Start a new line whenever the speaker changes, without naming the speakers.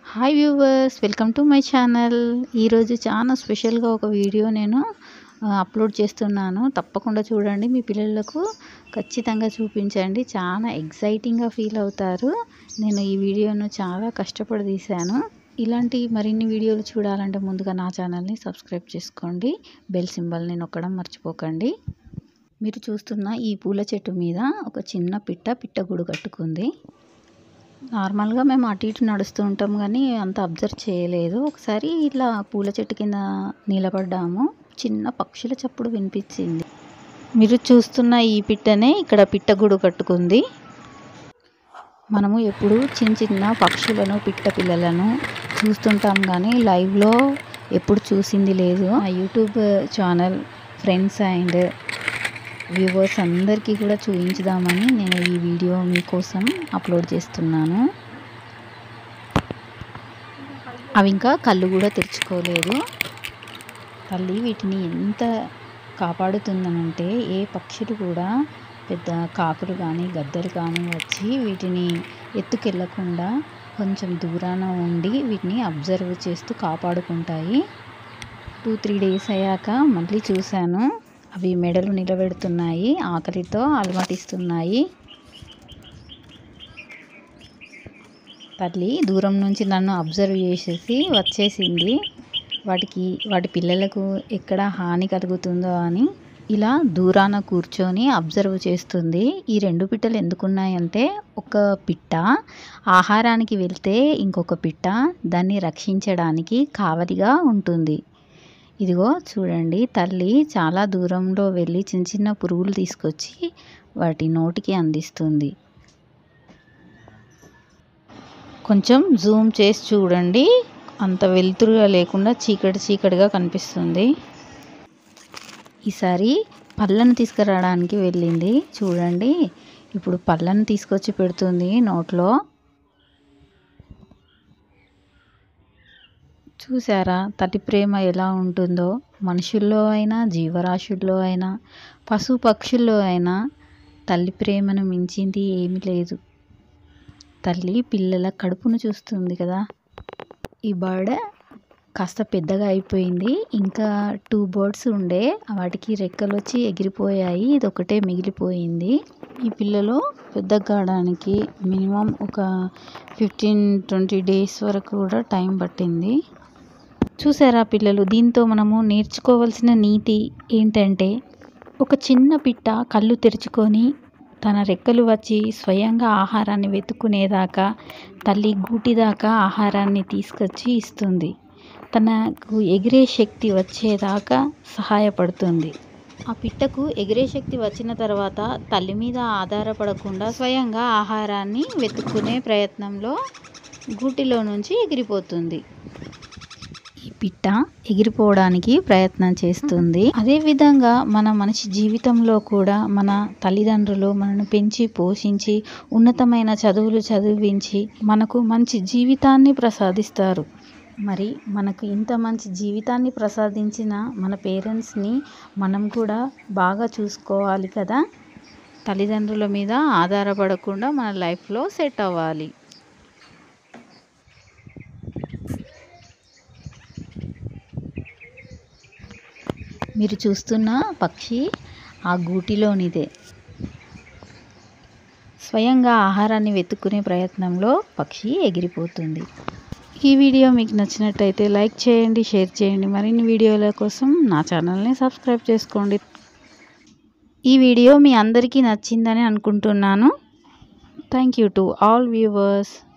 hi viewers welcome to my channel ఈరోజు చాలా స్పెషల్గా ఒక వీడియో నేను ఆ, అప్లోడ్ చేస్తున్నాను తప్పకుండా చూడండి మీ పిల్లలకు ఖచ్చితంగా చూపించండి చాలా ఎగ్జైటింగ్గా ఫీల్ అవుతారు నేను ఈ వీడియోను చాలా కష్టపడి తీశాను ఇలాంటి మరిన్ని వీడియోలు చూడాలంటే ముందుగా నా ఛానల్ని సబ్స్క్రైబ్ చేసుకోండి బెల్ సింబల్ని నొక్కడం మర్చిపోకండి మీరు చూస్తున్న ఈ పూల చెట్టు మీద ఒక చిన్న పిట్ట పిట్టగూడు కట్టుకుంది నార్మల్గా మేము అటు ఇటు నడుస్తూ ఉంటాం కానీ అంత అబ్జర్వ్ చేయలేదు ఒకసారి ఇట్లా పూల చెట్టు కింద నిలబడ్డాము చిన్న పక్షుల చప్పుడు వినిపించింది మీరు చూస్తున్న ఈ పిట్టనే ఇక్కడ పిట్టగూడు కట్టుకుంది మనము ఎప్పుడు చిన్న చిన్న పక్షులను పిట్ట పిల్లలను చూస్తుంటాం కానీ లైవ్లో ఎప్పుడు చూసింది లేదు ఆ YouTube channel friends and viewers అందరికీ కూడా చూపించుదామని నేను ఈ వీడియో మీకోసం అప్లోడ్ చేస్తున్నాను అవి ఇంకా కళ్ళు కూడా తెరుచుకోలేదు తల్లి వీటిని ఎంత కాపాడుతుందనంటే ఏ పక్షులు కూడా పెద్ద కాకులు కానీ గద్దలు కానీ వచ్చి వీటిని ఎత్తుకెళ్లకుండా కొంచెం దూరాన ఉండి వీటిని అబ్జర్వ్ చేస్తూ కాపాడుకుంటాయి టూ త్రీ డేస్ అయ్యాక మళ్ళీ చూశాను అవి మెడలు నిలబెడుతున్నాయి ఆకలితో అలమటిస్తున్నాయి తల్లి దూరం నుంచి నన్ను అబ్జర్వ్ చేసేసి వచ్చేసింది వాటికి వాటి పిల్లలకు ఎక్కడ హాని కలుగుతుందో అని ఇలా దూరాన కూర్చొని అబ్జర్వ్ చేస్తుంది ఈ రెండు పిట్టలు ఎందుకున్నాయంటే ఒక పిట్ట ఆహారానికి వెళ్తే ఇంకొక పిట్ట దాన్ని రక్షించడానికి కావలిగా ఉంటుంది ఇదిగో చూడండి తల్లి చాలా దూరంలో వెళ్ళి చిన్న చిన్న పురుగులు తీసుకొచ్చి వాటి నోటికి అందిస్తుంది కొంచెం జూమ్ చేసి చూడండి అంత వెలుతురుగా లేకుండా చీకటి చీకటిగా కనిపిస్తుంది ఈసారి పళ్ళను తీసుకురావడానికి వెళ్ళింది చూడండి ఇప్పుడు పళ్ళను తీసుకొచ్చి పెడుతుంది నోట్లో చూసారా తల్లి ప్రేమ ఎలా ఉంటుందో మనుషుల్లో అయినా జీవరాశుల్లో అయినా పశు పక్షుల్లో అయినా తల్లి ప్రేమను మించింది ఏమీ లేదు తల్లి పిల్లల కడుపును చూస్తుంది కదా ఈ బర్డ్ కాస్త పెద్దగా అయిపోయింది ఇంకా టూ బర్డ్స్ ఉండే వాటికి రెక్కలు వచ్చి ఎగిరిపోయాయి ఇది ఒకటే మిగిలిపోయింది ఈ పిల్లలు పెద్దగా కావడానికి మినిమం ఒక ఫిఫ్టీన్ ట్వంటీ డేస్ వరకు కూడా టైం పట్టింది చూసారా పిల్లలు దీంతో మనము నేర్చుకోవాల్సిన నీతి ఏంటంటే ఒక చిన్న పిట్ట కళ్ళు తెరుచుకొని తన రెక్కలు వచ్చి స్వయంగా ఆహారాన్ని వెతుక్కునేదాకా తల్లి గూటిదాకా ఆహారాన్ని తీసుకొచ్చి ఇస్తుంది తనకు ఎగిరే శక్తి వచ్చేదాకా సహాయపడుతుంది ఆ పిట్టకు ఎగిరే శక్తి వచ్చిన తర్వాత తల్లి మీద ఆధారపడకుండా స్వయంగా ఆహారాన్ని వెతుక్కునే ప్రయత్నంలో గూటిలో నుంచి ఎగిరిపోతుంది ఈ పిట్ట ఎగిరిపోవడానికి ప్రయత్నం చేస్తుంది అదే విధంగా మన మనిషి జీవితంలో కూడా మన తల్లిదండ్రులు మనను పెంచి పోషించి ఉన్నతమైన చదువులు చదివించి మనకు మంచి జీవితాన్ని ప్రసాదిస్తారు మరి మనకు ఇంత మంచి జీవితాన్ని ప్రసాదించిన మన పేరెంట్స్ని మనం కూడా బాగా చూసుకోవాలి కదా తల్లిదండ్రుల మీద ఆధారపడకుండా మన లైఫ్లో సెట్ అవ్వాలి మీరు చూస్తున్న పక్షి ఆ గూటిలోనిదే స్వయంగా ఆహారాన్ని వెతుక్కునే ప్రయత్నంలో పక్షి ఎగిరిపోతుంది ఈ వీడియో మీకు నచ్చినట్టయితే లైక్ చేయండి షేర్ చేయండి మరిన్ని వీడియోల కోసం నా ఛానల్ని సబ్స్క్రైబ్ చేసుకోండి ఈ వీడియో మీ అందరికీ నచ్చిందని అనుకుంటున్నాను thank you to all viewers